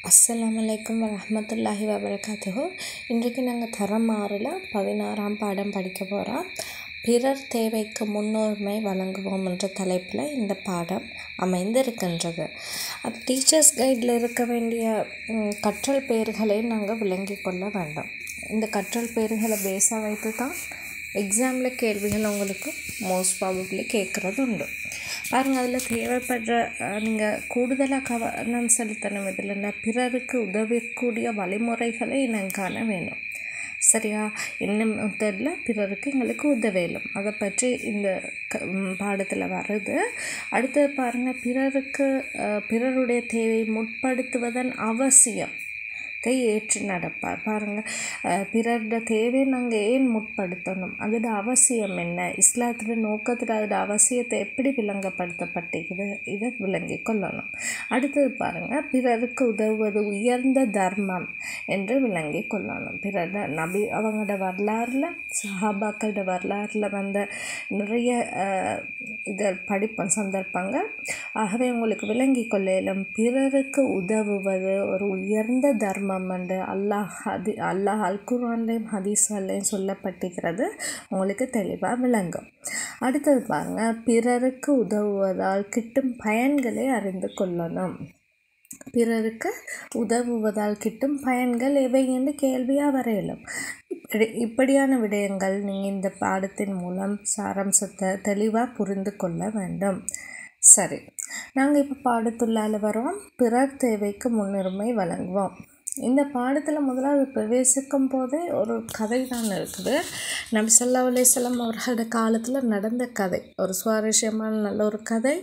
அஸ்ஸலாமு அலைக்கும் வரஹ்மத்துல்லாஹி வபரகாத்துஹு இன்றைக்கு நாங்கள் தரம் ஆறில் பதினாறாம் பாடம் படிக்க போகிறோம் பிறர் தேவைக்கு முன்னுரிமை வழங்குவோம் என்ற தலைப்பில் இந்த பாடம் அமைந்திருக்கின்றது அது டீச்சர்ஸ் கைடில் இருக்க வேண்டிய ம், கற்றல் பெயர்களை நாங்கள் விளங்கிக் கொள்ள வேண்டும் இந்த கற்றல் பெயர்களை பேஸாக வைத்து தான் எக்ஸாமில் கேள்விகள் உங்களுக்கு மோஸ்ட் ப்ராபப்ளி கேட்குறது உண்டு பாருங்கள் அதில் தேவைப்படுற நீங்கள் கூடுதலாக கவனம் செலுத்தணும் இதில் பிறருக்கு உதவக்கூடிய வழிமுறைகளை இனம் காண வேணும் சரியா இன்னும் மெத்தடில் பிறருக்கு எங்களுக்கு உதவிடும் அதை பற்றி இந்த க பாடத்தில் வருது அடுத்து பாருங்கள் பிறருக்கு அஹ், பிறருடைய தேவை முற்படுத்துவதன் அவசியம் த்தை ஏற்று நடப்பார் பாருங்கள் பிறரோட தேவையை நாங்கள் ஏன் முற்படுத்தணும் அதோட அவசியம் என்ன இஸ்லாத்தோட நோக்கத்தில் அதோட அவசியத்தை எப்படி விளங்கப்படுத்தப்பட்டிருக்குது இதை விளங்கி கொள்ளணும் அடுத்தது பாருங்கள் பிறருக்கு உதவுவது உயர்ந்த தர்மம் என்று விளங்கி கொள்ளணும் பிறர் நபி அவங்களோட வரலாறில் சஹாபாக்களோட வரலாறில் வந்த நிறைய அஹ், இதை படிப்போம் சந்தர்ப்பங்கள் ஆகவே உங்களுக்கு விளங்கி கொள்ள இயலும் பிறருக்கு உதவுவது ஒரு உயர்ந்த தர்மம் என்று அல்லாஹ் ஹதி அல்லாஹ் அல் குர்ஆன்லையும் ஹதீஸ்கள்லையும் சொல்லப்பட்டிருக்கிறது உங்களுக்கு தெளிவாக விளங்கும் அடுத்தது பாருங்க பிறருக்கு உதவுவதால் கிட்டும் பயன்களை அறிந்து கொள்ளணும் பிறருக்கு உதவுவதால் கிட்டும் பயன்கள் எவை என்று கேள்வியாக வரையலும் இப்படி இப்படியான விடயங்கள் நீங்கள் இந்த பாடத்தின் மூலம் சாராம்சத்தை தெளிவாக புரிந்து கொள்ள வேண்டும் சரி நாங்கள் இப்போ பாடத்துள்ளால வரோம் பிறர் தேவைக்கு முன்னுரிமை வழங்குவோம் இந்த பாடத்தில் முதலாவது பிரவேசிக்கும் போதே ஒரு கதை தான் இருக்குது நபி ஸல்லல்லாஹு அலைஹி வஸல்லம் அவர்களோட காலத்தில் நடந்த கதை ஒரு சுவாரஸ்யமான நல்ல ஒரு கதை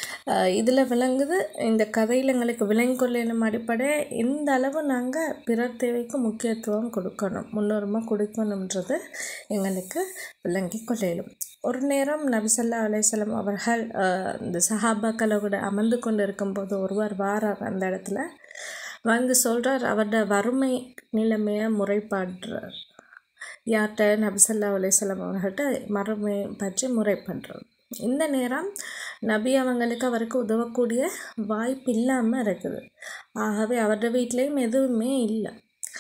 இதில் விளங்குது இந்த கதையில் எங்களுக்கு விளங்கொள்ளும் அடிப்படை இந்த அளவு நாங்கள் பிறர் தேவைக்கு முக்கியத்துவம் கொடுக்கணும் முன்னுரிமை கொடுக்கணுன்றது எங்களுக்கு விளங்கி கொள்ளையிலும் ஒரு நேரம் நபிசல்லா அலையம் அவர்கள் அஹ், இந்த சஹாபாக்களோட அமர்ந்து கொண்டு இருக்கும்போது ஒருவர் வாரார் அந்த இடத்துல வந்து சொல்கிறார் அவரோட வறுமை நிலைமையை முறைப்பாடுறார் யார்கிட்ட நபிசல்லா அலையம் அவர்கள்ட்ட மறுமை பற்றி முறைப்படுறார் இந்த நேரம் நபி அவங்களுக்கு அவருக்கு உதவக்கூடிய வாய்ப்பு இல்லாமல் இருக்குது ஆகவே அவரோட வீட்லேயும் எதுவுமே இல்லை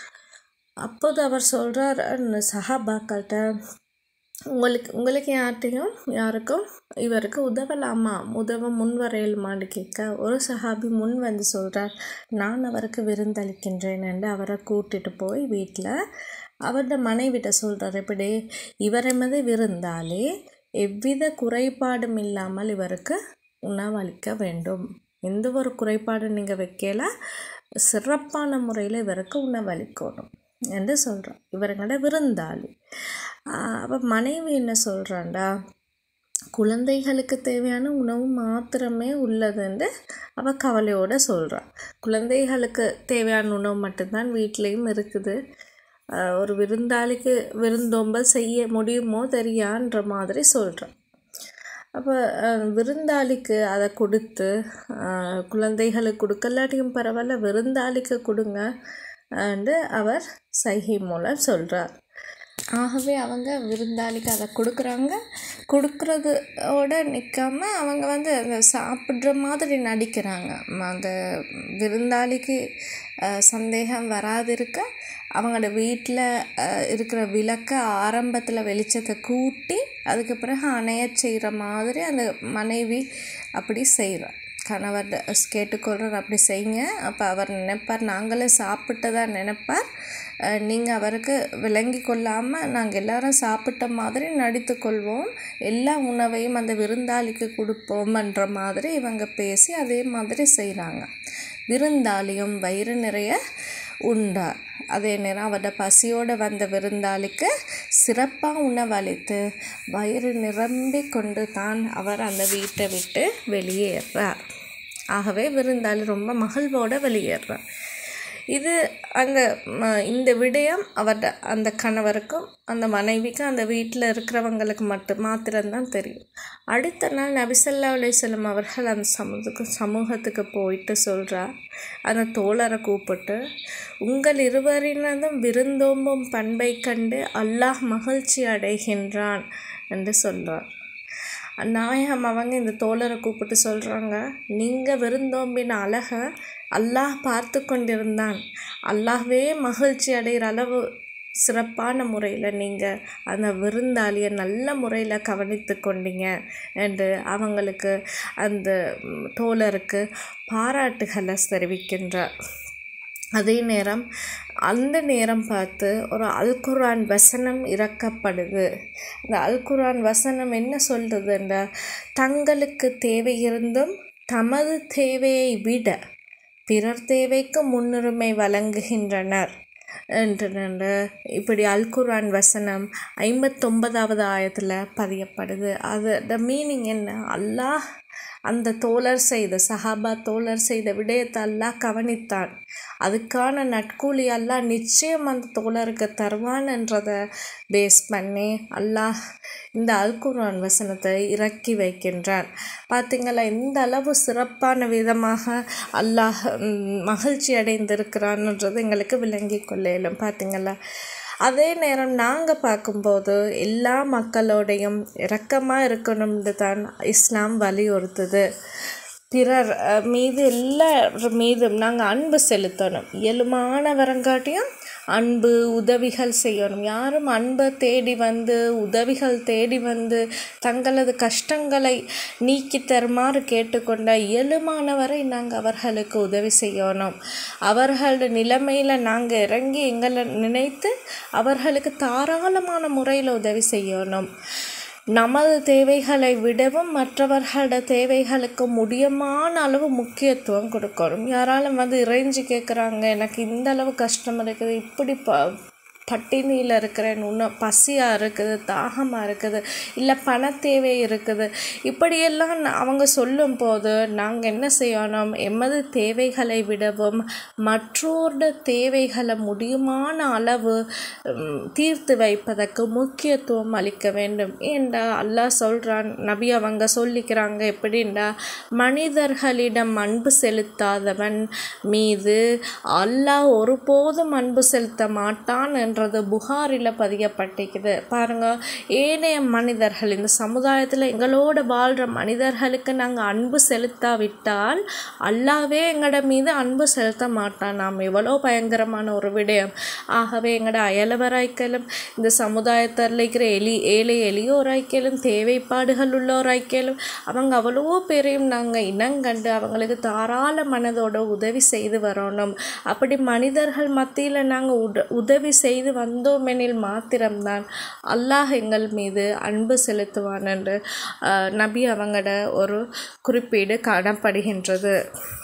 அப்போது அவர் சொல்கிறார் சஹாபாக்கள்கிட்ட உங்களுக்கு உங்களுக்கு யார்கிட்டையும் யாருக்கும் இவருக்கு உதவலாமா உதவ முன் வரையலுமான்னு கேட்க ஒரு சஹாபி முன் வந்து சொல்கிறார் நான் அவருக்கு விருந்தளிக்கின்றேன் என்று அவரை கூட்டிட்டு போய் வீட்டில் அவரோட மனைவிட்ட சொல்கிறார் இப்படி இவர் எமது விருந்தாலே எவ்வித குறைபாடும் இல்லாமல் இவருக்கு உணவளிக்க வேண்டும் எந்த ஒரு குறைபாடும் நீங்கள் வைக்கல சிறப்பான முறையில் இவருக்கு உணவளிக்கணும் என்று சொல்கிறான் இவருங்களோட விருந்தாளி அப்போ மனைவி என்ன சொல்கிறாண்டா குழந்தைகளுக்கு தேவையான உணவு மாத்திரமே உள்ளதுன்னு அவள் கவலையோடு சொல்கிறாள் குழந்தைகளுக்கு தேவையான உணவு மட்டும்தான் வீட்லேயும் இருக்குது ஆஹ் ஒரு விருந்தாளிக்கு விருந்தோம்பல் செய்ய முடியுமோ தெரியான்ற மாதிரி சொல்கிறான் அப்போ விருந்தாளிக்கு அதை கொடுத்து ஆஹ் குழந்தைகளுக்கு கொடுக்கலாட்டியும் பரவாயில்ல விருந்தாளிக்கு கொடுங்க என்று அவர் சைகை மூலம் சொல்கிறார் ஆகவே அவங்க விருந்தாளிக்கு அதை கொடுக்குறாங்க கொடுக்குறதோட நிற்காம அவங்க வந்து அந்த சாப்பிட்ற மாதிரி நடிக்கிறாங்க ம, அந்த விருந்தாளிக்கு அஹ், சந்தேகம் வராதிருக்க அவங்களோட வீட்டில் இருக்கிற விளக்கை ஆரம்பத்தில் வெளிச்சத்தை கூட்டி அதுக்கு பிறகு அணைய செய்கிற மாதிரி அந்த மனைவி அப்படி செய்கிறார் கணவர் கேட்டுக்கொள்கிறார் அப்படி செய்யுங்க அப்போ அவர் நினைப்பார் நாங்களே சாப்பிட்டதா நினைப்பார் நீங்கள் அவருக்கு விளங்கி கொள்ளாமல் நாங்கள் எல்லாரும் சாப்பிட்ட மாதிரி நடித்து கொள்வோம் எல்லா உணவையும் அந்த விருந்தாளிக்கு கொடுப்போம்ன்ற மாதிரி இவங்க பேசி அதே மாதிரி செய்கிறாங்க விருந்தாளியும் வயிறு நிறைய உண்டார் அதே நேரம் அவரோட பசியோடு வந்த விருந்தாளிக்கு சிறப்பாக உணவளித்து வயிறு நிரம்பி கொண்டு தான் அவர் அந்த வீட்டை விட்டு வெளியேறார் ஆகவே விருந்தாளி ரொம்ப மகிழ்வோடு வெளியேறார் இது அந்த ம- இந்த விடயம் அவரோட அந்த கணவருக்கும் அந்த மனைவிக்கும் அந்த வீட்டில் இருக்கிறவங்களுக்கு மட்டும் மாத்திரம்தான் தெரியும் அடுத்த நாள் நபிசல்லா அலையம் அவர்கள் அந்த சமூகத்துக்கு சமூகத்துக்கு போயிட்டு சொல்கிறார் அந்த தோழரை கூப்பிட்டு உங்கள் இருவரினதும் விருந்தோம்பும் பண்பை கண்டு அல்லாஹ் மகிழ்ச்சி அடைகின்றான் என்று சொல்கிறார் நாயகம் அவங்க இந்த தோழரை கூப்பிட்டு சொல்கிறாங்க நீங்கள் விருந்தோம்பின அழகை அல்லாஹ் பார்த்து கொண்டிருந்தான் அல்லாஹ்வே மகிழ்ச்சி அடைகிற அளவு சிறப்பான முறையில் நீங்கள் அந்த விருந்தாளியை நல்ல முறையில் கவனித்து கொண்டீங்க என்று அவங்களுக்கு அந்த ம், தோழருக்கு பாராட்டுகளை தெரிவிக்கின்றார் அதே நேரம் அந்த நேரம் பார்த்து ஒரு அல்குரான் வசனம் இறக்கப்படுது அந்த அல்குரான் வசனம் என்ன சொல்றதுன்ற தங்களுக்கு தேவை இருந்தும் தமது தேவையை விட பிறர் தேவைக்கு முன்னுரிமை வழங்குகின்றனர் என்று என்று இப்படி அல்குரான் வசனம் ஐம்பத்தொன்பதாவது ஆயத்தில் பதியப்படுது அது த மீனிங் என்ன அல்லாஹ் அந்த தோழர் செய்த சஹாபா தோழர் செய்த விடயத்தை அல்லாஹ் கவனித்தான் அதுக்கான நட்கூலி அல்லாஹ் நிச்சயம் அந்த தோழருக்கு தருவான்ன்றதை பேஸ் பண்ணி அல்லாஹ் இந்த அல்குரான் வசனத்தை இறக்கி வைக்கின்றான் பார்த்தீங்களா இந்த அளவு சிறப்பான விதமாக அல்லாஹ் ம், மகிழ்ச்சி அடைந்திருக்கிறான்ன்றது எங்களுக்கு விளங்கி கொள்ள இயலும் பார்த்தீங்களா அதே நேரம் நாங்கள் பார்க்கும்போது எல்லா மக்களோடையும் இரக்கமாக இருக்கணும்னு தான் இஸ்லாம் வலியுறுத்துது பிறர் அஹ், மீது எல்லார் மீதும் நாங்கள் அன்பு செலுத்தணும் இயலுமானவரங்காட்டியும் அன்பு உதவிகள் செய்யணும் யாரும் அன்பை தேடி வந்து உதவிகள் தேடி வந்து தங்களது கஷ்டங்களை நீக்கி தருமாறு கேட்டுக்கொண்ட இயலுமானவரை நாங்கள் அவர்களுக்கு உதவி செய்யணும் அவர்களோட நிலைமையில் நாங்கள் இறங்கி எங்களை நினைத்து அவர்களுக்கு தாராளமான முறையில் உதவி செய்யணும் நமது தேவைகளை விடவும் மற்றவர்களோட தேவைகளுக்கு முடியமான அளவு முக்கியத்துவம் கொடுக்கணும் யாராலும் வந்து இறைஞ்சி கேட்குறாங்க எனக்கு இந்த அளவு கஷ்டம் இருக்குது இப்படி ப பட்டினியில் இருக்கிறேன் இன்னும் பசியாக இருக்குது தாகமாக இருக்குது இல்லை பண தேவை இருக்குது இப்படியெல்லாம் ந- அவங்க சொல்லும்போது நாங்கள் என்ன செய்யணும் எமது தேவைகளை விடவும் மற்றோட தேவைகளை முடியுமான அளவு ம், தீர்த்து வைப்பதற்கு முக்கியத்துவம் அளிக்க வேண்டும் ஏண்டா அல்லாஹ் சொல்கிறான் நபி அவங்க சொல்லிக்கிறாங்க எப்படின்னா மனிதர்களிடம் அன்பு செலுத்தாதவன் மீது அல்லாஹ் ஒருபோதும் அன்பு செலுத்த மாட்டான் என்றது புகாரில் பதியப்பட்டிருக்குது பாருங்க ஏனைய மனிதர்கள் இந்த சமுதாயத்தில் எங்களோட வாழ்கிற மனிதர்களுக்கு நாங்கள் அன்பு செலுத்தாவிட்டால் அல்லாவே எங்களோட மீது அன்பு செலுத்த மாட்டான் நாம் எவ்வளோ பயங்கரமான ஒரு விடயம் ஆகவே எங்களோட அயலவராய்க்கலும் இந்த சமுதாயத்தில் இருக்கிற எலி ஏழை எளியோராய்க்கலும் தேவைப்பாடுகள் உள்ளோராய்க்கலும் அவங்க அவ்வளோ பேரையும் நாங்கள் இனங்கண்டு அவங்களுக்கு தாராள மனதோட உதவி செய்து வரணும் அப்படி மனிதர்கள் மத்தியில் நாங்கள் உத உதவி செய்து வந்தோமெனில் மாத்திரம்தான் அல்லாஹ் எங்கள் மீது அன்பு செலுத்துவான் என்று ஆஹ், நபி அவங்களோட ஒரு குறிப்பீடு காணப்படுகின்றது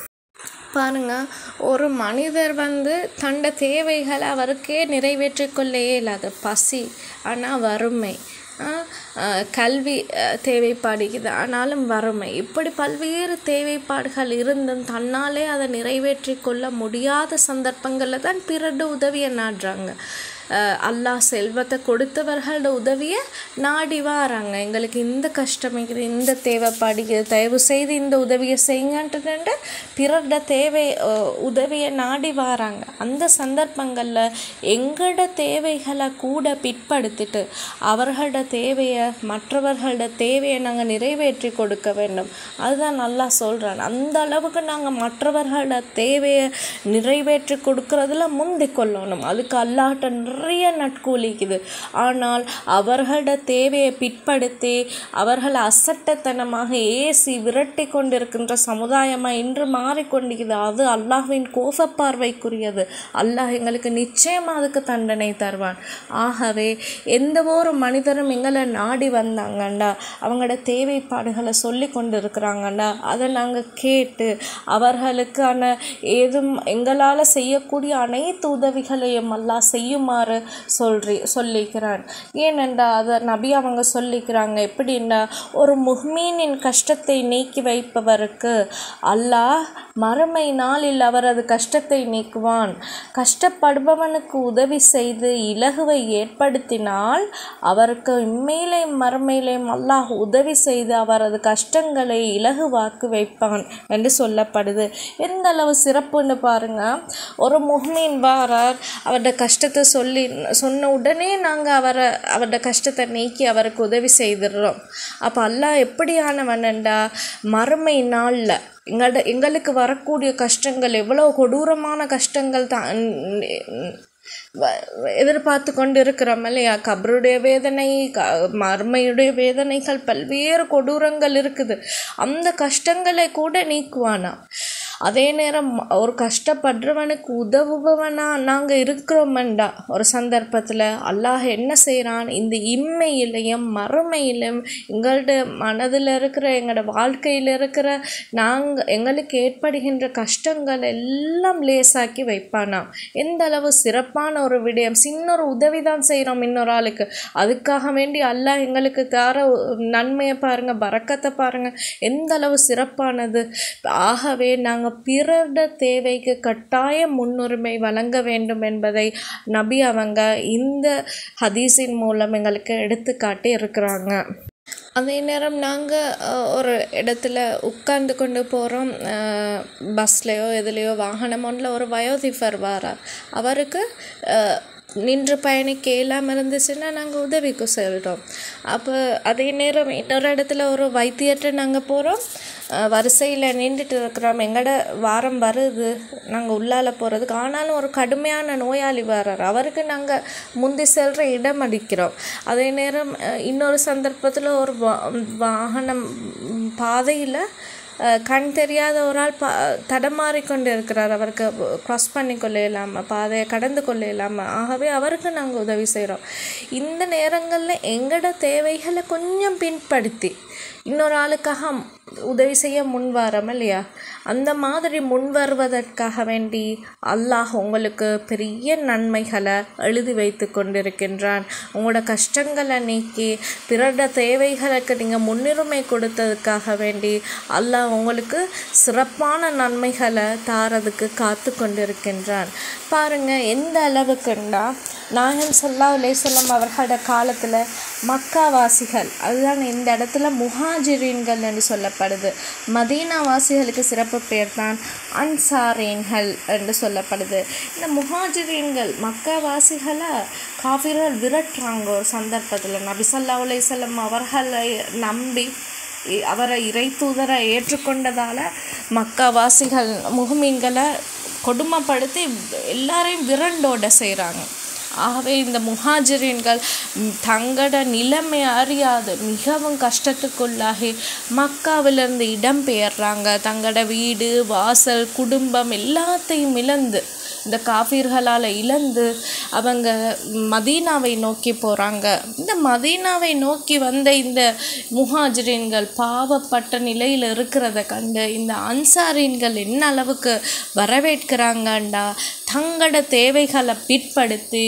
பாருங்க ஒரு மனிதர் வந்து தண்ட தேவைகளை அவருக்கே நிறைவேற்றிக் கொள்ள இயலாது பசி ஆனால் வறுமை ஆஹ், ஆஹ், கல்வி ஆஹ், தேவைப்படுகிறது ஆனாலும் வறுமை இப்படி பல்வேறு தேவைப்பாடுகள் இருந்தும் தன்னாலே அதை நிறைவேற்றிக் கொள்ள முடியாத சந்தர்ப்பங்களில் தான் பிறடு உதவியை நாடுறாங்க ஆஹ், அல்லாஹ் செல்வத்தை கொடுத்தவர்களோட உதவியை நாடி வாராங்க எங்களுக்கு இந்த கஷ்டம் இருக்குது இந்த தேவைப்படுகிறது தயவு செய்து இந்த உதவியை செய்யுங்கன்ட்டு பிறரோட தேவை ஆஹ், உதவியை நாடி வாராங்க அந்த சந்தர்ப்பங்களில் எங்களோட தேவைகளை கூட பிற்படுத்திட்டு அவர்களோட தேவையை மற்றவர்களோட தேவையை நாங்கள் நிறைவேற்றி கொடுக்க வேண்டும் அதுதான் நல்லா சொல்கிறேன் அந்த அளவுக்கு நாங்கள் மற்றவர்களோட தேவையை நிறைவேற்றி கொடுக்கறதுல முந்திக் கொள்ளணும் அதுக்கு அல்லாஹ்ட்ட நிறைய நட்கூலிக்குது ஆனால் அவர்களோட தேவையை பிற்படுத்தி அவர்களை அசட்டத்தனமாக ஏசி விரட்டி கொண்டிருக்கின்ற சமுதாயமாக இன்று மாறிக்கொண்டிருக்குது அது அல்லாஹ்வின் கோபப்பார்வைக்குரியது அல்லாஹ் எங்களுக்கு நிச்சயமாக அதுக்கு தண்டனை தருவான் ஆகவே எந்த ஒரு மனிதரும் எங்களை நாடி வந்தாங்கண்டா அவங்களோட தேவைப்பாடுகளை சொல்லி கொண்டு இருக்கிறாங்கண்டா அதை நாங்கள் கேட்டு அவர்களுக்கான ஏதும் எங்களால் செய்யக்கூடிய அனைத்து உதவிகளையும் அல்லாஹ் செய்யுமாறு சொல்றி சொல்லிக்கிறான் ஏனென்றா அதை நபி அவங்க சொல்லிக்கிறாங்க எப்படின்னா ஒரு முஹ்மீனின் கஷ்டத்தை நீக்கி வைப்பவருக்கு அல்லாஹ் மறுமை நாளில் அவரது கஷ்டத்தை நீக்குவான் கஷ்டப்படுபவனுக்கு உதவி செய்து இலகுவை ஏற்படுத்தினால் அவருக்கு இம்மையிலையும் மறுமையிலையும் அல்லாஹ் உதவி செய்து அவரது கஷ்டங்களை இலகுவாக்கி வைப்பான் என்று சொல்லப்படுது எந்த அளவு சிறப்புன்னு பாருங்க ஒரு முஹ்மீன் வாரார் அவரோட கஷ்டத்தை சொல்லி சொன்ன உடனே நாங்கள் அவரை அவரோட கஷ்டத்தை நீக்கி அவருக்கு உதவி செய்துடுறோம் அப்போ அல்லாஹ் எப்படியானவனண்டா மறுமை நாளில் எங்களோட எங்களுக்கு வரக்கூடிய கஷ்டங்கள் எவ்வளோ கொடூரமான கஷ்டங்கள் தான் வ- எதிர்பார்த்து கொண்டு இருக்கிறோம் இல்லையா கபருடைய வேதனை க மறுமையுடைய வேதனைகள் பல்வேறு கொடூரங்கள் இருக்குது அந்த கஷ்டங்களை கூட நீக்குவானா அதே நேரம் ஒரு கஷ்டப்படுறவனுக்கு உதவுபவனா நாங்கள் இருக்கிறோமண்டா ஒரு சந்தர்ப்பத்தில் அல்லாஹ் என்ன செய்கிறான் இந்த இம்மையிலையும் மறுமையிலும் எங்களோட மனதில் இருக்கிற எங்களோட வாழ்க்கையில் இருக்கிற நாங்கள் எங்களுக்கு ஏற்படுகின்ற கஷ்டங்கள் எல்லாம் லேசாக்கி வைப்பானாம் எந்த அளவு சிறப்பான ஒரு விடயம் சின்ன ஒரு உதவி தான் செய்கிறோம் இன்னொரு ஆளுக்கு அதுக்காக வேண்டி அல்லாஹ் எங்களுக்கு தர நன்மையை பாருங்க பறக்கத்தை பாருங்க எந்த அளவு சிறப்பானது ஆகவே நாங்கள் பிறட தேவைக்கு கட்டாய முன்னுரிமை வழங்க வேண்டும் என்பதை நபி அவங்க இந்த ஹதீஸின் மூலம் எங்களுக்கு எடுத்துக்காட்டி இருக்கிறாங்க அதே நேரம் நாங்கள் ஒரு இடத்துல உட்கார்ந்து கொண்டு போகிறோம் பஸ்லேயோ எதுலேயோ வாகனம் ஒன்றில் ஒரு வயோதிபர் வாரார் அவருக்கு அஹ், நின்று பயணிக்க இல்லாமல் இருந்துச்சுன்னா நாங்கள் உதவிக்கு செல்கிறோம் அப்போ அதே நேரம் இன்னொரு இடத்துல ஒரு வைத்தியர்கிட்ட நாங்கள் போகிறோம் வரிசையில் நின்றுட்டு இருக்கிறோம் எங்கட வாரம் வருது நாங்கள் உள்ளால போகிறதுக்கு ஆனாலும் ஒரு கடுமையான நோயாளி வர்றார் அவருக்கு நாங்கள் முந்தி செல்கிற இடம் அடிக்கிறோம் அதே நேரம் அஹ், இன்னொரு சந்தர்ப்பத்தில் ஒரு வா- வாகனம் பாதையில் கண் தெரியாத ஒரு ஆள் பா தடமாறி கொண்டு இருக்கிறார் அவருக்கு க்ராஸ் பண்ணி கொள்ள இல்லாமல் பாதையை கடந்து கொள்ள இல்லாமல் ஆகவே அவருக்கு நாங்கள் உதவி செய்கிறோம் இந்த நேரங்களில் எங்களோட தேவைகளை கொஞ்சம் பின்படுத்தி இன்னொரு ஆளுக்காக உதவி செய்ய முன் வரோம் இல்லையா அந்த மாதிரி முன் வருவதற்காக வேண்டி அல்லாஹ் உங்களுக்கு பெரிய நன்மைகளை எழுதி வைத்து கொண்டிருக்கின்றான் உங்களோட கஷ்டங்களை நீக்கி பிறட தேவைகளுக்கு நீங்கள் முன்னுரிமை கொடுத்ததுக்காக வேண்டி அல்லாஹ் உங்களுக்கு சிறப்பான நன்மைகளை தாரதுக்கு காத்து கொண்டிருக்கின்றான் பாருங்க எந்த அளவுக்குண்டா நாயகம் சல்லா அலையம் அவர்களோட காலத்தில் மக்காவாசிகள் அதுதான் இந்த இடத்துல முஹாஜிரீன்கள் என்று சொல்லப்படுது மதீனா வாசிகளுக்கு சிறப்பு பேர் தான் அன்சாரீன்கள் என்று சொல்லப்படுது இந்த முஹாஜிரீன்கள் மக்காவாசிகளை காஃபிர்கள் விரட்டுறாங்க ஒரு சந்தர்ப்பத்தில் நபி ஸல்லல்லாஹு அலைஹி வஸல்லம் அவர்களை நம்பி இ- அவரை இறை தூதரை ஏற்றுக்கொண்டதால் மக்காவாசிகள் முகமீன்களை கொடுமைப்படுத்தி எல்லாரையும் விரண்டோட செய்கிறாங்க ஆகவே இந்த முஹாஜிரீன்கள் ம், தங்களோட நிலைமை அறியாது மிகவும் கஷ்டத்துக்குள்ளாகி மக்காவிலிருந்து இடம் பெயர்றாங்க தங்களோட வீடு வாசல் குடும்பம் எல்லாத்தையும் இழந்து இந்த காஃபிர்களால் இழந்து அவங்க மதீனாவை நோக்கி போகிறாங்க இந்த மதீனாவை நோக்கி வந்த இந்த முஹாஜிரீன்கள் பாவப்பட்ட நிலையில் இருக்கிறத கண்டு இந்த அன்சாரீன்கள் என்ன அளவுக்கு வரவேற்கிறாங்கண்டா தங்களோட தேவைகளை பிற்படுத்தி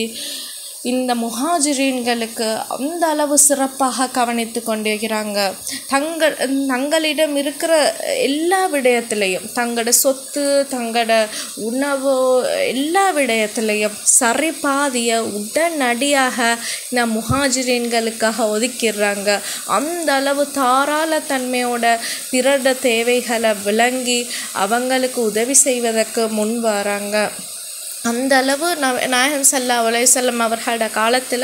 இந்த முஹாஜிரீன்களுக்கு அந்த அளவு சிறப்பாக கவனித்து கொண்டிருக்கிறாங்க தங்கள் தங்களிடம் இருக்கிற எல்லா விடயத்திலையும் தங்களோட சொத்து தங்களோட உணவு எல்லா விடயத்திலையும் சரி பாதியை உடனடியாக இந்த முஹாஜிரீன்களுக்காக ஒதுக்கிடுறாங்க அந்த அளவு தாராள தன்மையோட பிறட தேவைகளை விளங்கி அவங்களுக்கு உதவி செய்வதற்கு முன் வராங்க அந்த அளவு நவ நாயகம் சல்லா அலையம் அவர்களோட காலத்தில்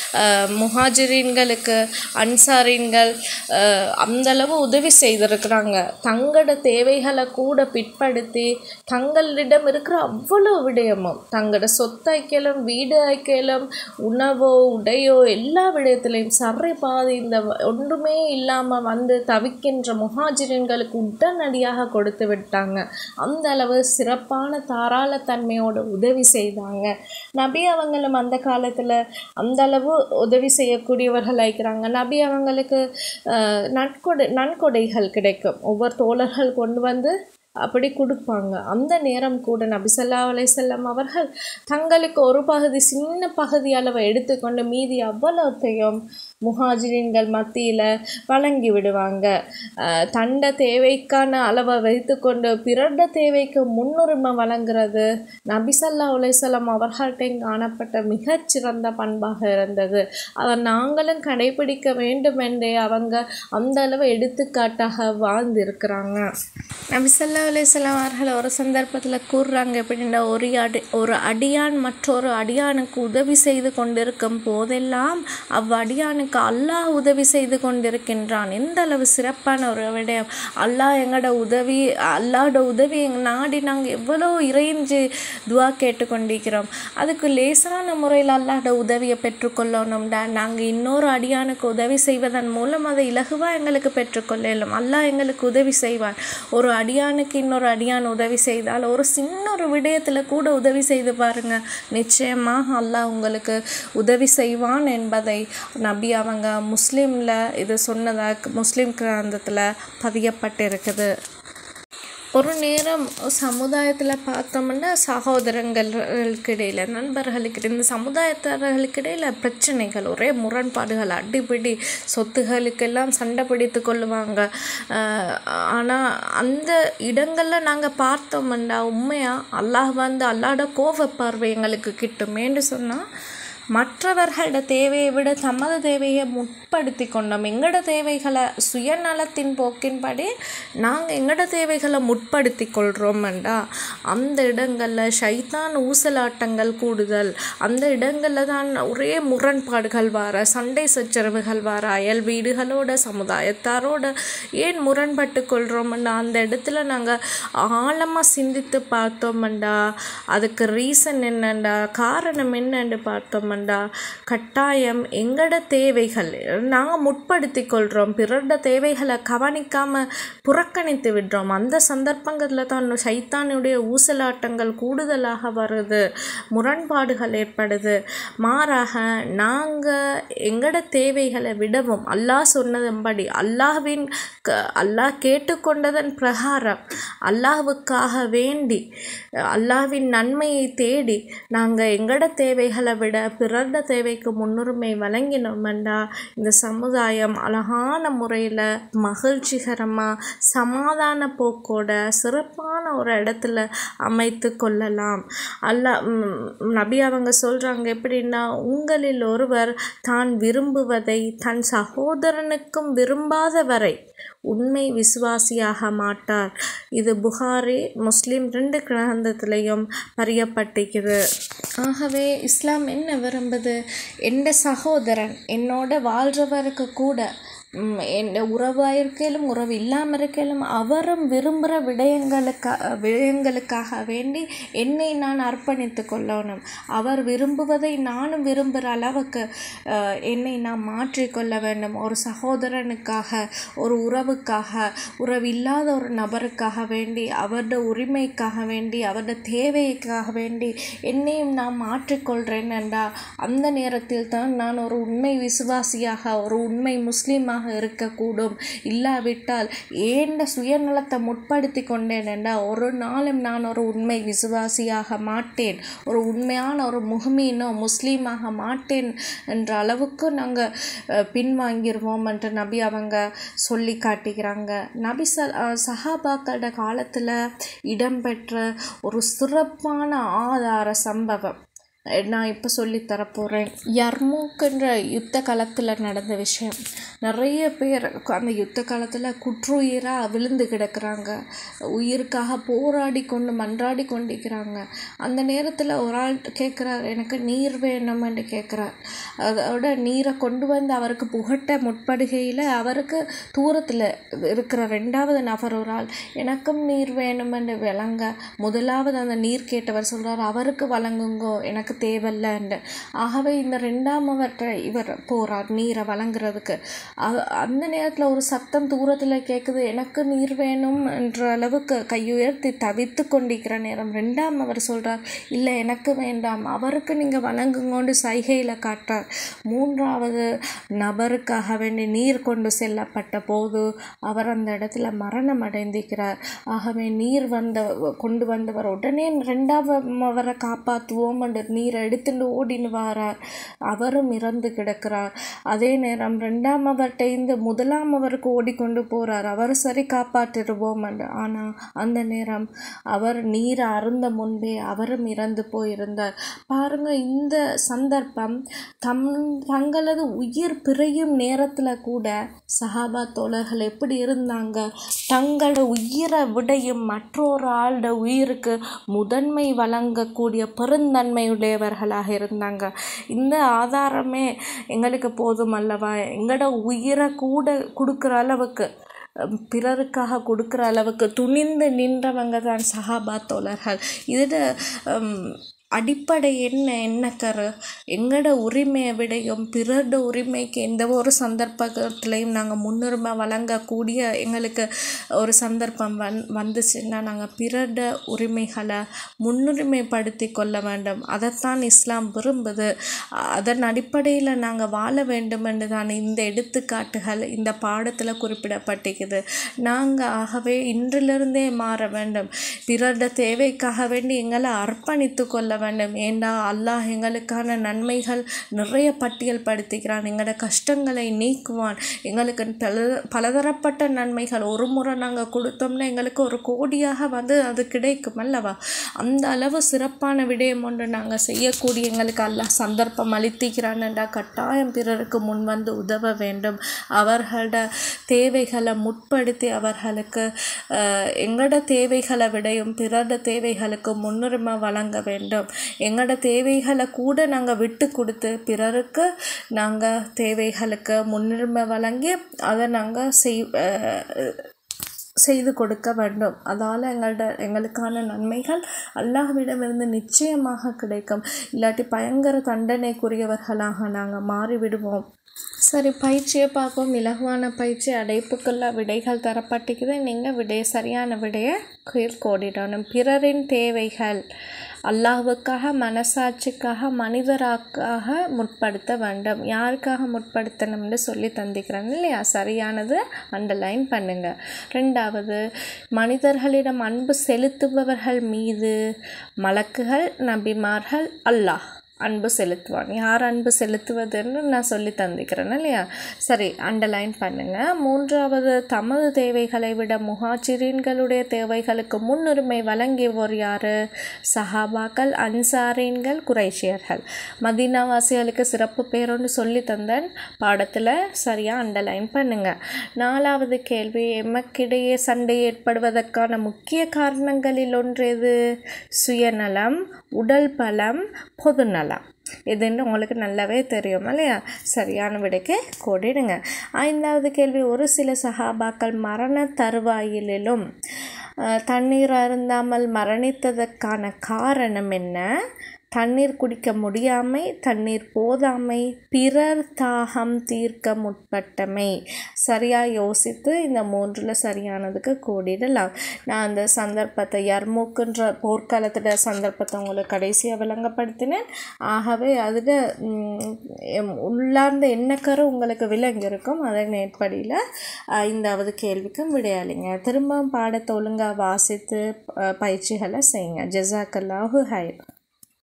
முஹாஜிரீன்களுக்கு அன்சாரீன்கள் அஹ், அந்த அளவு உதவி செய்திருக்கிறாங்க தங்களோட தேவைகளை கூட பிற்படுத்தி தங்களிடம் இருக்கிற அவ்வளோ விடயமும் தங்களோட சொத்து ஐக்கியலும் வீடு ஐக்கியலும் உணவோ உடையோ எல்லா விடயத்திலையும் சரி பாதி இந்த வ- ஒன்றுமே இல்லாமல் வந்து தவிக்கின்ற முஹாஜிரீன்களுக்கு உடனடியாக கொடுத்து விட்டாங்க அந்த அளவு சிறப்பான தாராளத்தன்மையோட உதவி செய்தாங்க நபி அவங்களும் அந்த காலத்தில் அந்த அளவு உதவி செய்யக்கூடியவர்கள் ஆயிக்கிறாங்க நபி அவங்களுக்கு அஹ், நட்கொடை நன்கொடைகள் கிடைக்கும் ஒவ்வொரு தோழர்கள் கொண்டு வந்து அப்படி கொடுப்பாங்க அந்த நேரம் கூட நபி ஸல்லல்லாஹு அலைஹி வஸல்லம் அவர்கள் தங்களுக்கு ஒரு பகுதி சின்ன பகுதி அளவை எடுத்துக்கொண்டு மீதி அவ்வளோத்தையும் முஹாஜிரின்கள் மத்தியில் வழங்கி விடுவாங்க அஹ் தண்ட தேவைக்கான அளவை வைத்துக்கொண்டு பிறட தேவைக்கு முன்னுரிமை வழங்குறது நபி ஸல்லல்லாஹு அலைஹி வஸல்லம் அவர்கள்ட்ட காணப்பட்ட மிகச்சிறந்த பண்பாக இருந்தது அதை நாங்களும் கடைபிடிக்க வேண்டும் என்றே அவங்க அந்த அளவு எடுத்துக்காட்டாக வாழ்ந்திருக்கிறாங்க நபி ஸல்லல்லாஹு அலைஹி வஸல்லம் அவர்கள் ஒரு சந்தர்ப்பத்தில் கூறுறாங்க எப்படின்னா ஒரு அடி ஒரு அடியான் மற்றொரு அடியானுக்கு உதவி செய்து கொண்டிருக்கும் போதெல்லாம் அவ்வடியானுக்கு நமக்கு அல்லாஹ் உதவி செய்து கொண்டிருக்கின்றான் எந்த அளவு சிறப்பான ஒரு விடயம் அல்லாஹ் எங்களோட உதவி அல்லாஹோட உதவி எங்க நாடி நாங்கள் எவ்வளோ இறைஞ்சு துவா கேட்டுக்கொண்டிருக்கிறோம் அதுக்கு லேசான முறையில் அல்லாஹோட உதவியை பெற்றுக்கொள்ளணும்டா நாங்கள் இன்னொரு அடியானுக்கு உதவி செய்வதன் மூலம் அதை இலகுவாக எங்களுக்கு பெற்றுக்கொள்ளலாம் அல்லாஹ் எங்களுக்கு உதவி செய்வான் ஒரு அடியானுக்கு இன்னொரு அடியான் உதவி செய்தால் ஒரு சின்ன ஒரு விடயத்தில் கூட உதவி செய்து பாருங்க நிச்சயமாக அல்லாஹ் உங்களுக்கு உதவி செய்வான் என்பதை நபி அவங்க முஸ்லீமில் இது சொன்னதாக முஸ்லீம் கிராந்தத்தில் பதியப்பட்டிருக்குது ஒரு நேரம் சமுதாயத்தில் பார்த்தோம்னா சகோதரங்களுக்கு இடையில் நண்பர்களுக்கு இந்த சமுதாயத்தார்களுக்கு இடையில் பிரச்சனைகள் ஒரே முரண்பாடுகள் அடிப்பிடி சொத்துகளுக்கெல்லாம் சண்டை பிடித்து கொள்ளுவாங்க ஆனால் அந்த இடங்களில் நாங்கள் பார்த்தோம்னா உண்மையாக அல்லாஹ் வந்து அல்லாட கோப பார்வை எங்களுக்கு கிட்டுமேன்னு சொன்னால் மற்றவர்களோட தேவையை விட தமது தேவையை முற்படுத்தி கொண்டோம் எங்களோட தேவைகளை சுயநலத்தின் போக்கின்படி நாங்கள் எங்களோட தேவைகளை முற்படுத்தி கொள்கிறோம்டா அந்த இடங்களில் ஷைத்தான் ஊசலாட்டங்கள் கூடுதல் அந்த இடங்களில் தான் ஒரே முரண்பாடுகள் வர சண்டை சச்சரவுகள் வர அயல் வீடுகளோட சமுதாயத்தாரோட ஏன் முரண்பட்டு கொள்கிறோம்டா அந்த இடத்துல நாங்கள் ஆழமாக சிந்தித்து பார்த்தோம்டா அதுக்கு ரீசன் என்னண்டா காரணம் என்னன்னு பார்த்தோம்டா கட்டாயம் எங்களோட தேவைகள் நாங்கள் முற்படுத்தி கொள்கிறோம் பிறரோட தேவைகளை கவனிக்காமல் புறக்கணித்து விடுறோம் அந்த சந்தர்ப்பங்களில் தான் சைத்தானுடைய ஊசலாட்டங்கள் கூடுதலாக வருது முரண்பாடுகள் ஏற்படுது மாறாக நாங்கள் எங்களோட தேவைகளை விடவும் அல்லாஹ் சொன்னதன்படி அல்லாஹ்வின் க அல்லாஹ் கேட்டுக்கொண்டதன் பிரகாரம் அல்லாஹ்வுக்காக வேண்டி அல்லாஹ்வின் நன்மையை தேடி நாங்கள் எங்களோட தேவைகளை விட பிறர்ட தேவைக்கு முன்னுரிமை வழங்கினோம்டா இந்த சமுதாயம் அழகான முறையில் மகிழ்ச்சிகரமாக சமாதான போக்கோட சிறப்பான ஒரு இடத்துல அமைத்து கொள்ளலாம் அல்லா நபி அவங்க சொல்கிறாங்க எப்படின்னா உங்களில் ஒருவர் தான் விரும்புவதை தன் சகோதரனுக்கும் விரும்பாத வரை உண்மை விசுவாசியாக மாட்டார் இது புகாரி முஸ்லீம் ரெண்டு கிரந்தத்திலையும் பறியப்பட்டிருக்குது ஆகவே இஸ்லாம் என்ன விரும்புது எந்த சகோதரன் என்னோட வாழ்கிறவருக்கு கூட என் உறவாக இருக்கையிலும் உறவு இல்லாமல் இருக்கையிலும் அவரும் விரும்புகிற விடயங்களுக்கா விடயங்களுக்காக வேண்டி என்னை நான் அர்ப்பணித்து கொள்ளணும் அவர் விரும்புவதை நானும் விரும்புகிற அளவுக்கு என்னை நான் மாற்றிக்கொள்ள வேண்டும் ஒரு சகோதரனுக்காக ஒரு உறவுக்காக உறவு இல்லாத ஒரு நபருக்காக வேண்டி அவரோட உரிமைக்காக வேண்டி அவரோட தேவைக்காக வேண்டி என்னையும் நான் மாற்றிக்கொள்கிறேன் என்றால் அந்த நேரத்தில் தான் நான் ஒரு உண்மை விசுவாசியாக ஒரு உண்மை முஸ்லீமாக சுயநலமாக இருக்கக்கூடும் இல்லாவிட்டால் ஏண்ட சுயநலத்தை முற்படுத்தி கொண்டேன் என்றால் ஒரு நாளும் நான் ஒரு உண்மை விசுவாசியாக மாட்டேன் ஒரு உண்மையான ஒரு முகமீனோ முஸ்லீமாக மாட்டேன் என்ற அளவுக்கு நாங்கள் பின்வாங்கிடுவோம் என்று நபி அவங்க சொல்லி காட்டுகிறாங்க நபி ச சஹாபாக்களோட காலத்தில் இடம்பெற்ற ஒரு சிறப்பான ஆதார சம்பவம் நான் இப்போ சொல்லி தரப்போகிறேன் யர்மூக்குன்ற யுத்த காலத்தில் நடந்த விஷயம் நிறைய பேர் அந்த யுத்த காலத்தில் குற்றுயிராக விழுந்து கிடக்கிறாங்க உயிருக்காக போராடி கொண்டு மன்றாடி கொண்டிருக்கிறாங்க அந்த நேரத்தில் ஒரு ஆள் கேட்குறார் எனக்கு நீர் வேணும்னு கேட்குறார் அதோட நீரை கொண்டு வந்து அவருக்கு புகட்ட முற்படுகையில் அவருக்கு தூரத்தில் இருக்கிற ரெண்டாவது நபர் ஒரு ஆள் எனக்கும் நீர் வேணுமென்று விளங்க முதலாவது அந்த நீர் கேட்டவர் சொல்கிறார் அவருக்கு வழங்குங்கோ எனக்கு தேவையில்லைன்னு ஆகவே இந்த ரெண்டாம் அவர்கிட்ட இவர் போகிறார் நீரை வழங்குறதுக்கு அந்த நேரத்தில் ஒரு சத்தம் தூரத்தில் கேட்குது எனக்கு நீர் வேணும் என்ற அளவுக்கு கையுயர்த்தி தவித்து கொண்டிருக்கிற நேரம் ரெண்டாம் அவர் சொல்கிறார் இல்லை எனக்கு வேண்டாம் அவருக்கு நீங்கள் வழங்குங்கோண்டு சைகையில் காட்டார் மூன்றாவது நபருக்காக வேண்டி நீர் கொண்டு செல்லப்பட்ட போது அவர் அந்த இடத்துல மரணம் அடைந்திருக்கிறார் ஆகவே நீர் வந்த கொண்டு வந்தவர் உடனே ரெண்டாவது அவரை காப்பாற்றுவோம் என்று நீரை எடுத்துட்டு ஓடின்னு வாரார் அவரும் இறந்து கிடக்கிறார் அதே நேரம் ரெண்டாம் அவர்கிட்ட இந்த முதலாம் அவருக்கு ஓடிக்கொண்டு போகிறார் அவர் சரி காப்பாற்றிடுவோம் என்று ஆனால் அந்த நேரம் அவர் நீரை அருந்த முன்பே அவரும் இறந்து போயிருந்தார் பாருங்க இந்த சந்தர்ப்பம் தம் தங்களது உயிர் பிறையும் நேரத்தில் கூட சஹாபா தோழர்கள் எப்படி இருந்தாங்க தங்களோட உயிரை விடையும் மற்றொரு ஆளோட உயிருக்கு முதன்மை வழங்கக்கூடிய பெருந்தன்மையுடைய உடையவர்களாக இருந்தாங்க இந்த ஆதாரமே எங்களுக்கு போதும் அல்லவா எங்களோட உயிரை கூட கொடுக்குற அளவுக்கு அஹ், பிறருக்காக கொடுக்குற அளவுக்கு துணிந்து நின்றவங்க தான் சஹாபா தோழர்கள் இதில் அடிப்படை என்ன என்ன கரு எங்களோட உரிமையை விடையும் பிறரோட உரிமைக்கு எந்த ஒரு சந்தர்ப்பத்திலையும் நாங்கள் முன்னுரிமை வழங்கக்கூடிய எங்களுக்கு ஒரு சந்தர்ப்பம் வந் வந்துச்சுன்னா நாங்கள் பிறரோட உரிமைகளை முன்னுரிமைப்படுத்தி கொள்ள வேண்டும் அதைத்தான் இஸ்லாம் விரும்புது அ- அதன் அடிப்படையில் நாங்கள் வாழ வேண்டும் என்று தான் இந்த எடுத்துக்காட்டுகள் இந்த பாடத்தில் குறிப்பிடப்பட்டிருக்குது நாங்கள் ஆகவே இன்றிலிருந்தே மாற வேண்டும் பிறரோட தேவைக்காக வேண்டி எங்களை அர்ப்பணித்து கொள்ள வேண்டும் ஏண்டா அல்லாஹ் எங்களுக்கான நன்மைகள் நிறைய பட்டியல் படுத்திக்கிறான் எங்களோட கஷ்டங்களை நீக்குவான் எங்களுக்கு பல பலதரப்பட்ட நன்மைகள் ஒரு முறை நாங்கள் கொடுத்தோம்னா எங்களுக்கு ஒரு கோடியாக வந்து அது கிடைக்கும் அல்லவா அந்த அளவு சிறப்பான விடயம் ஒன்று நாங்கள் செய்யக்கூடிய எங்களுக்கு அல்லாஹ் சந்தர்ப்பம் அளித்திக்கிறான்டா கட்டாயம் பிறருக்கு முன் வந்து உதவ வேண்டும் அவர்களோட தேவைகளை முற்படுத்தி அவர்களுக்கு அஹ், எங்களோட தேவைகளை விடையும் பிறரோட தேவைகளுக்கு முன்னுரிமை வழங்க வேண்டும் எங்களோட தேவைகளை கூட நாங்கள் விட்டு கொடுத்து பிறருக்கு நாங்கள் தேவைகளுக்கு முன்னுரிமை வழங்கி அதை நாங்கள் செய் அஹ், செய்து கொடுக்க வேண்டும் அதால் எங்களோட எங்களுக்கான நன்மைகள் அல்லாஹ்விடமிருந்து நிச்சயமாக கிடைக்கும் இல்லாட்டி பயங்கர தண்டனைக்குரியவர்களாக நாங்கள் மாறிவிடுவோம் சரி பயிற்சியை பார்ப்போம் இலகுவான பயிற்சி அடைப்புக்குள்ள விடைகள் தரப்பட்டிருக்குது நீங்கள் விடை சரியான விடையை கீழ் கோடிடணும் பிறரின் தேவைகள் அல்லாஹ்வுக்காக மனசாட்சிக்காக மனிதராக்காக முற்படுத்த வேண்டும் யாருக்காக முற்படுத்தணும்னு சொல்லி தந்திக்கிறேன் இல்லையா சரியானது அண்டர்லைன் பண்ணுங்க ரெண்டாவது மனிதர்களிடம் அன்பு செலுத்துபவர்கள் மீது மலக்குகள் நபிமார்கள் அல்லாஹ் அன்பு செலுத்துவான் யார் அன்பு செலுத்துவதுன்னு நான் சொல்லி தந்திக்கிறேன் இல்லையா சரி அண்டர்லைன் பண்ணுங்க மூன்றாவது தமது தேவைகளை விட முஹாச்சிரீன்களுடைய தேவைகளுக்கு முன்னுரிமை வழங்கியவர் யார் சஹாபாக்கள் அன்சாரீன்கள் குறைஷியர்கள் மதீனாவாசிகளுக்கு சிறப்பு பேரொன்று சொல்லி தந்தேன் பாடத்தில் சரியாக அண்டர்லைன் பண்ணுங்க நாலாவது கேள்வி எமக்கிடையே சண்டை ஏற்படுவதற்கான முக்கிய காரணங்களில் ஒன்று எது சுயநலம் உடல் பலம் பொதுநலம் இதுன்னு உங்களுக்கு நல்லாவே தெரியும் இல்லையா சரியான விடைக்கு கோடிடுங்க ஐந்தாவது கேள்வி ஒரு சில சஹாபாக்கள் மரண தருவாயிலும் அஹ், தண்ணீர் அருந்தாமல் மரணித்ததற்கான காரணம் என்ன தண்ணீர் குடிக்க முடியாமை தண்ணீர் போதாமை பிறர் தாகம் தீர்க்க முற்பட்டமை சரியாக யோசித்து இந்த மூன்றில் சரியானதுக்கு கூடிடலாம் நான் அந்த சந்தர்ப்பத்தை யர்மூக்குன்ற போர்க்காலத்தோட சந்தர்ப்பத்தை உங்களுக்கு கடைசியாக விளங்கப்படுத்தினேன் ஆகவே அதில் உள்ளார்ந்த எண்ணக்கரு உங்களுக்கு விளங்கியிருக்கும் அதன் ஏற்படியில் ஐந்தாவது கேள்விக்கும் விடையாளிங்க திரும்ப பாடத்தை ஒழுங்காக வாசித்து அஹ், பயிற்சிகளை செய்யுங்க ஜெசாக்கல்லாஹு ஹைர்